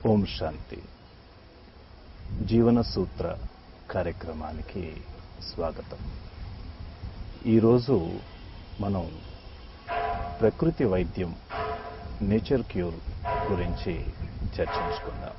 ఓం శాంతి జీవన సూత్ర కార్యక్రమానికి స్వాగతం ఈరోజు మనం ప్రకృతి వైద్యం నేచర్ క్యూర్ గురించి చర్చించుకుందాం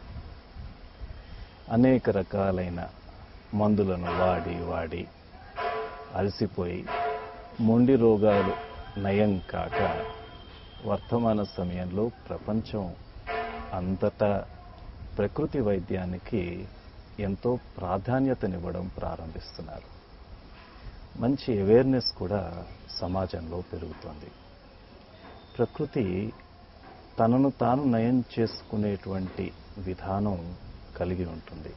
అనేక రకాలైన మందులను వాడి వాడి అలసిపోయి మొండి రోగాలు నయం కాక వర్తమాన సమయంలో ప్రపంచం అంతటా ప్రకృతి వైద్యానికి ఎంతో ప్రాధాన్యతనివ్వడం ప్రారంభిస్తున్నారు మంచి అవేర్నెస్ కూడా సమాజంలో పెరుగుతోంది ప్రకృతి తనను తాను నయం చేసుకునేటువంటి విధానం కలిగి ఉంటుంది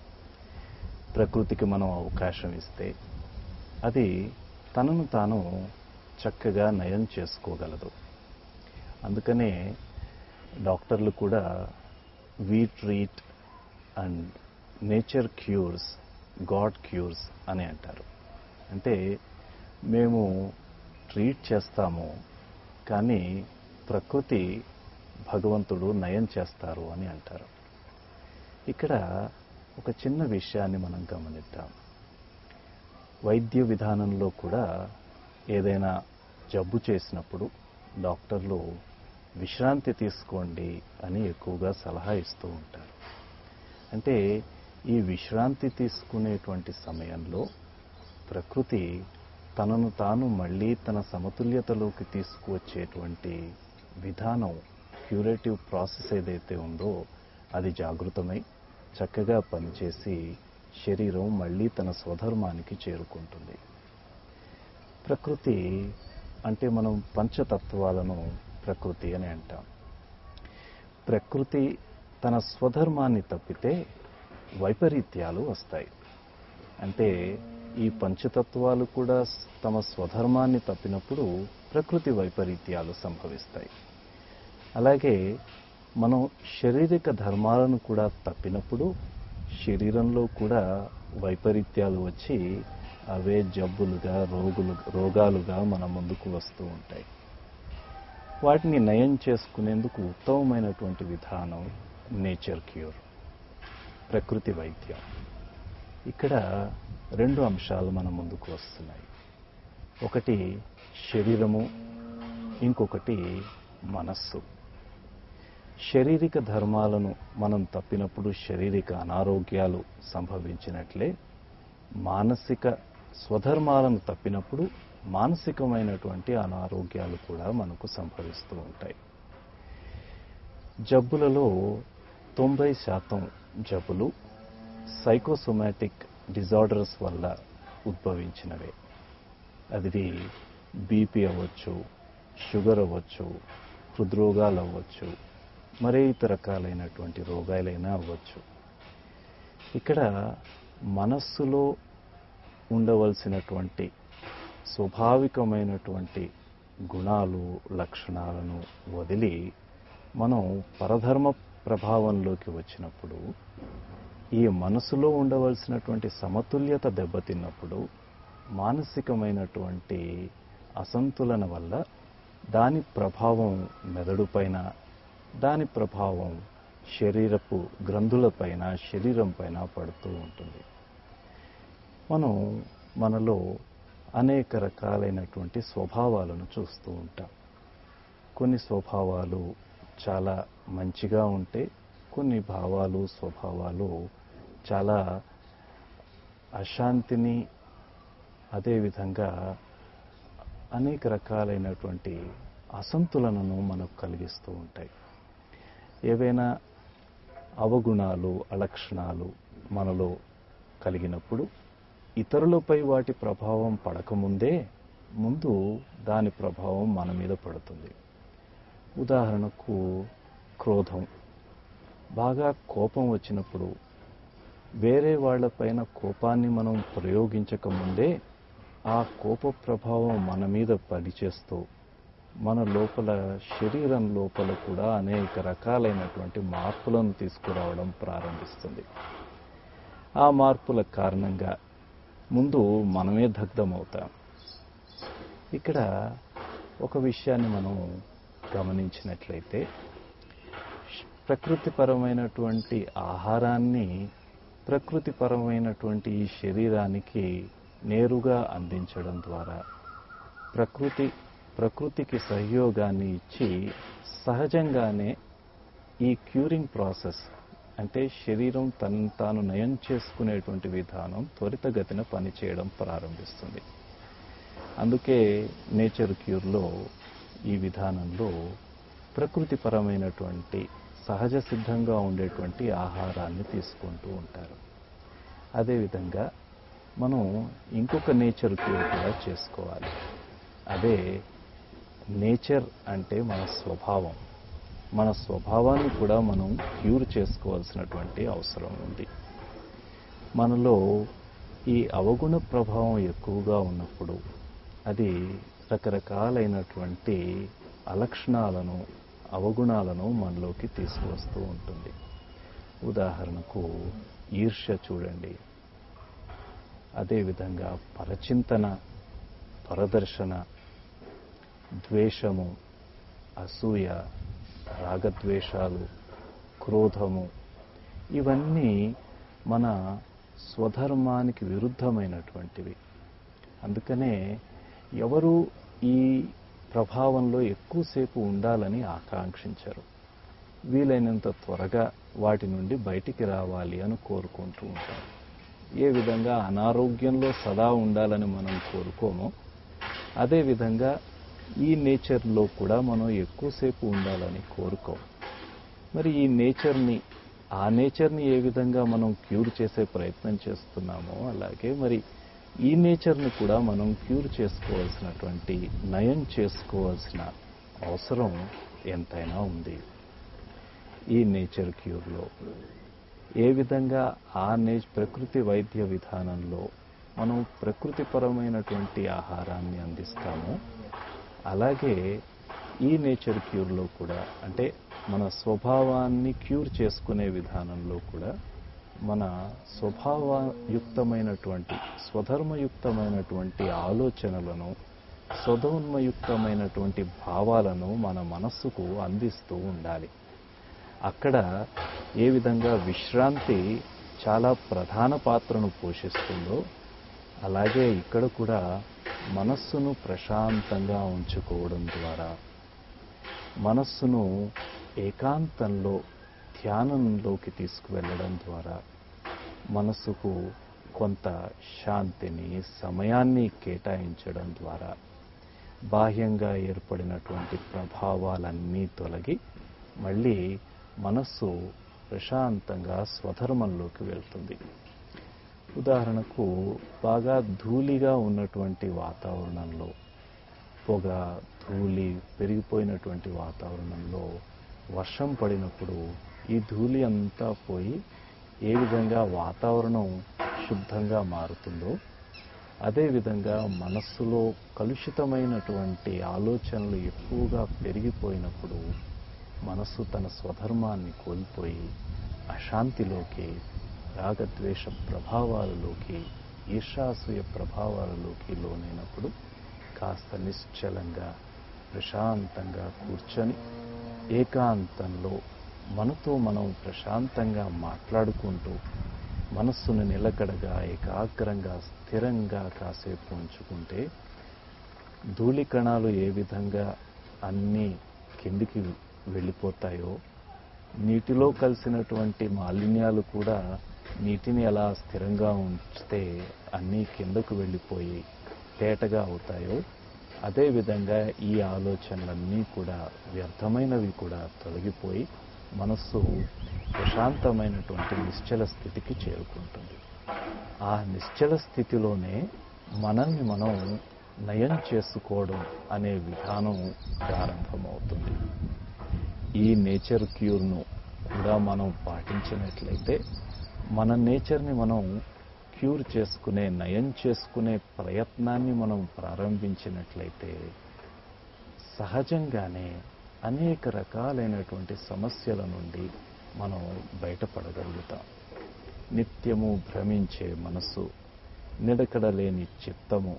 ప్రకృతికి మనం అవకాశం ఇస్తే అది తనను తాను చక్కగా నయం చేసుకోగలదు అందుకనే డాక్టర్లు కూడా we treat and nature cures God cures అని అంటారు అంటే మేము ట్రీట్ చేస్తాము కానీ ప్రకృతి భగవంతుడు నయం చేస్తారు అని అంటారు ఇక్కడ ఒక చిన్న విషయాన్ని మనం గమనిద్దాం వైద్య విధానంలో కూడా ఏదైనా జబ్బు చేసినప్పుడు డాక్టర్లు విశ్రాంతి తీసుకోండి అని ఎక్కువగా సలహా ఇస్తూ ఉంటారు అంటే ఈ విశ్రాంతి తీసుకునేటువంటి సమయంలో ప్రకృతి తనను తాను మళ్ళీ తన సమతుల్యతలోకి తీసుకువచ్చేటువంటి విధానం క్యూరేటివ్ ప్రాసెస్ ఏదైతే ఉందో అది జాగృతమై చక్కగా పనిచేసి శరీరం మళ్ళీ తన స్వధర్మానికి చేరుకుంటుంది ప్రకృతి అంటే మనం పంచతత్వాలను ప్రకృతి అని అంటాం ప్రకృతి తన స్వధర్మాన్ని తప్పితే వైపరీత్యాలు వస్తాయి అంటే ఈ పంచతత్వాలు కూడా తమ స్వధర్మాన్ని తప్పినప్పుడు ప్రకృతి వైపరీత్యాలు సంభవిస్తాయి అలాగే మనం శారీరక ధర్మాలను కూడా తప్పినప్పుడు శరీరంలో కూడా వైపరీత్యాలు వచ్చి అవే జబ్బులుగా రోగులు రోగాలుగా మన ముందుకు వస్తూ ఉంటాయి వాటిని నయం చేసుకునేందుకు ఉత్తమమైనటువంటి విధానం నేచర్ క్యూర్ ప్రకృతి వైద్యం ఇక్కడ రెండు అంశాలు మన ముందుకు వస్తున్నాయి ఒకటి శరీరము ఇంకొకటి మనస్సు శారీరక ధర్మాలను మనం తప్పినప్పుడు శారీరక అనారోగ్యాలు సంభవించినట్లే మానసిక స్వధర్మాలను తప్పినప్పుడు మానసికమైనటువంటి అనారోగ్యాలు కూడా మనకు సంభవిస్తూ ఉంటాయి జబ్బులలో తొంభై శాతం జబ్బులు సైకోసొమాటిక్ డిజార్డర్స్ వల్ల ఉద్భవించినవే అది బీపీ అవ్వచ్చు షుగర్ అవ్వచ్చు హృద్రోగాలు అవ్వచ్చు మరే ఇతర రకాలైనటువంటి రోగాలైనా అవ్వచ్చు ఇక్కడ మనస్సులో ఉండవలసినటువంటి స్వాభావికమైనటువంటి గుణాలు లక్షణాలను వదిలి మనం పరధర్మ ప్రభావంలోకి వచ్చినప్పుడు ఈ మనసులో ఉండవలసినటువంటి సమతుల్యత దెబ్బతిన్నప్పుడు మానసికమైనటువంటి అసంతులన వల్ల దాని ప్రభావం మెదడుపైన దాని ప్రభావం శరీరపు గ్రంథులపైన శరీరం పైన పడుతూ ఉంటుంది మనం మనలో అనేక రకాలైనటువంటి స్వభావాలను చూస్తూ ఉంటాం కొన్ని స్వభావాలు చాలా మంచిగా ఉంటే కొన్ని భావాలు స్వభావాలు చాలా అశాంతిని అదేవిధంగా అనేక రకాలైనటువంటి అసంతులనను మనకు కలిగిస్తూ ఉంటాయి ఏవైనా అవగుణాలు అలక్షణాలు మనలో కలిగినప్పుడు ఇతరులపై వాటి ప్రభావం పడకముందే ముందు దాని ప్రభావం మన మీద పడుతుంది ఉదాహరణకు క్రోధం బాగా కోపం వచ్చినప్పుడు వేరే వాళ్లపైన కోపాన్ని మనం ప్రయోగించకముందే ఆ కోప ప్రభావం మన మీద పనిచేస్తూ మన లోపల శరీరం లోపల కూడా అనేక రకాలైనటువంటి మార్పులను తీసుకురావడం ప్రారంభిస్తుంది ఆ మార్పుల కారణంగా ముందు మనమే దగ్ధమవుతాం ఇక్కడ ఒక విషయాన్ని మనం గమనించినట్లయితే ప్రకృతిపరమైనటువంటి ఆహారాన్ని ప్రకృతిపరమైనటువంటి ఈ శరీరానికి నేరుగా అందించడం ద్వారా ప్రకృతి ప్రకృతికి సహయోగాన్ని ఇచ్చి సహజంగానే ఈ క్యూరింగ్ ప్రాసెస్ అంటే శరీరం తను తాను నయం చేసుకునేటువంటి విధానం త్వరితగతిన పనిచేయడం ప్రారంభిస్తుంది అందుకే నేచర్ క్యూర్లో ఈ విధానంలో ప్రకృతిపరమైనటువంటి సహజ సిద్ధంగా ఉండేటువంటి ఆహారాన్ని తీసుకుంటూ ఉంటారు అదేవిధంగా మనం ఇంకొక నేచర్ క్యూర్ కూడా చేసుకోవాలి అదే నేచర్ అంటే మన స్వభావం మన స్వభావాన్ని కూడా మనం క్యూర్ చేసుకోవాల్సినటువంటి అవసరం ఉంది మనలో ఈ అవగుణ ప్రభావం ఎక్కువగా ఉన్నప్పుడు అది రకరకాలైనటువంటి అలక్షణాలను అవగుణాలను మనలోకి తీసుకువస్తూ ఉంటుంది ఉదాహరణకు ఈర్ష్య చూడండి అదేవిధంగా పరచింతన పరదర్శన ద్వేషము అసూయ రాగద్వేషాలు క్రోధము ఇవన్నీ మన స్వధర్మానికి విరుద్ధమైనటువంటివి అందుకనే ఎవరు ఈ ప్రభావంలో ఎక్కువసేపు ఉండాలని ఆకాంక్షించరు వీలైనంత త్వరగా వాటి నుండి బయటికి రావాలి అని కోరుకుంటూ ఉంటారు ఏ విధంగా అనారోగ్యంలో సదా ఉండాలని మనం కోరుకోమో అదేవిధంగా ఈ నేచర్లో కూడా మనం ఎక్కువసేపు ఉండాలని కోరుకోం మరి ఈ నేచర్ని ఆ నేచర్ని ఏ విధంగా మనం క్యూర్ చేసే ప్రయత్నం చేస్తున్నామో అలాగే మరి ఈ నేచర్ని కూడా మనం క్యూర్ చేసుకోవాల్సినటువంటి నయం చేసుకోవాల్సిన అవసరం ఎంతైనా ఉంది ఈ నేచర్ క్యూర్లో ఏ విధంగా ఆ నే ప్రకృతి వైద్య విధానంలో మనం ప్రకృతిపరమైనటువంటి ఆహారాన్ని అందిస్తామో అలాగే ఈ నేచర్ క్యూర్లో కూడా అంటే మన స్వభావాన్ని క్యూర్ చేసుకునే విధానంలో కూడా మన స్వభావయుక్తమైనటువంటి స్వధర్మయుక్తమైనటువంటి ఆలోచనలను స్వధోన్మయుక్తమైనటువంటి భావాలను మన మనస్సుకు అందిస్తూ ఉండాలి అక్కడ ఏ విధంగా విశ్రాంతి చాలా ప్రధాన పాత్రను పోషిస్తుందో అలాగే ఇక్కడ కూడా మనస్సును ప్రశాంతంగా ఉంచుకోవడం ద్వారా మనస్సును ఏకాంతంలో ధ్యానంలోకి తీసుకువెళ్ళడం ద్వారా మనస్సుకు కొంత శాంతిని సమయాన్ని కేటాయించడం ద్వారా బాహ్యంగా ఏర్పడినటువంటి ప్రభావాలన్నీ తొలగి మళ్ళీ మనస్సు ప్రశాంతంగా స్వధర్మంలోకి వెళ్తుంది ఉదాహరణకు బాగా ధూళిగా ఉన్నటువంటి వాతావరణంలో పొగ ధూళి పెరిగిపోయినటువంటి వాతావరణంలో వర్షం పడినప్పుడు ఈ ధూళి అంతా పోయి ఏ విధంగా వాతావరణం శుద్ధంగా మారుతుందో అదేవిధంగా మనస్సులో కలుషితమైనటువంటి ఆలోచనలు ఎక్కువగా పెరిగిపోయినప్పుడు మనస్సు తన స్వధర్మాన్ని కోల్పోయి అశాంతిలోకి రాగద్వేష ప్రభావాలలోకి ఈర్షాసూయ ప్రభావాలలోకి లోనైనప్పుడు కాస్త నిశ్చలంగా ప్రశాంతంగా కూర్చొని ఏకాంతంలో మనతో మనం ప్రశాంతంగా మాట్లాడుకుంటూ మనస్సును నిలకడగా ఏకాగ్రంగా స్థిరంగా కాసేపు ఉంచుకుంటే ధూళి కణాలు ఏ విధంగా అన్నీ కిందికి వెళ్ళిపోతాయో నీటిలో కలిసినటువంటి మాలిన్యాలు కూడా నీటిని ఎలా స్థిరంగా ఉంచితే అన్నీ కిందకు వెళ్ళిపోయి తేటగా అవుతాయో అదేవిధంగా ఈ ఆలోచనలన్నీ కూడా వ్యర్థమైనవి కూడా తొలగిపోయి మనస్సు ప్రశాంతమైనటువంటి నిశ్చల స్థితికి చేరుకుంటుంది ఆ నిశ్చల స్థితిలోనే మనల్ని మనం నయం చేసుకోవడం అనే విధానం ప్రారంభమవుతుంది ఈ నేచర్ క్యూర్ను కూడా మనం పాటించినట్లయితే మన నేచర్ని మనం క్యూర్ చేసుకునే నయం చేసుకునే ప్రయత్నాన్ని మనం ప్రారంభించినట్లయితే సహజంగానే అనేక రకాలైనటువంటి సమస్యల నుండి మనం బయటపడగలుగుతాం నిత్యము భ్రమించే మనసు నిలకడలేని చిత్తము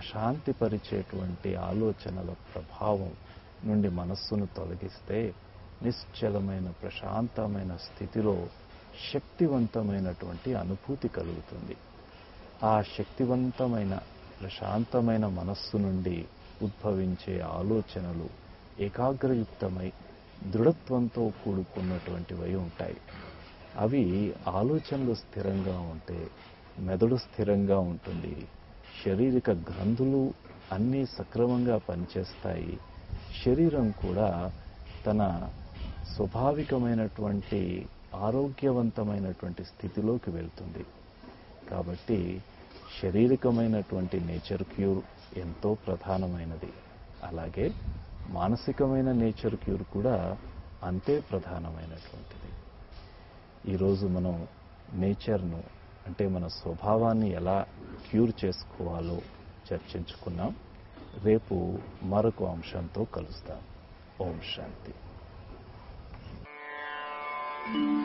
అశాంతిపరిచేటువంటి ఆలోచనల ప్రభావం నుండి మనస్సును తొలగిస్తే నిశ్చలమైన ప్రశాంతమైన స్థితిలో శక్తివంతమైనటువంటి అనుభూతి కలుగుతుంది ఆ శక్తివంతమైన ప్రశాంతమైన మనస్సు నుండి ఉద్భవించే ఆలోచనలు ఏకాగ్రయుక్తమై దృఢత్వంతో కూడుకున్నటువంటివై ఉంటాయి అవి ఆలోచనలు స్థిరంగా ఉంటే మెదడు స్థిరంగా ఉంటుంది శారీరక గ్రంథులు అన్నీ సక్రమంగా పనిచేస్తాయి శరీరం కూడా తన స్వాభావికమైనటువంటి ఆరోగ్యవంతమైనటువంటి స్థితిలోకి వెళ్తుంది కాబట్టి శారీరకమైనటువంటి నేచర్ క్యూర్ ఎంతో ప్రధానమైనది అలాగే మానసికమైన నేచర్ క్యూర్ కూడా అంతే ప్రధానమైనటువంటిది ఈరోజు మనం నేచర్ను అంటే మన స్వభావాన్ని ఎలా క్యూర్ చేసుకోవాలో చర్చించుకున్నాం రేపు మరొక అంశంతో కలుస్తాం ఓం శాంతి thank you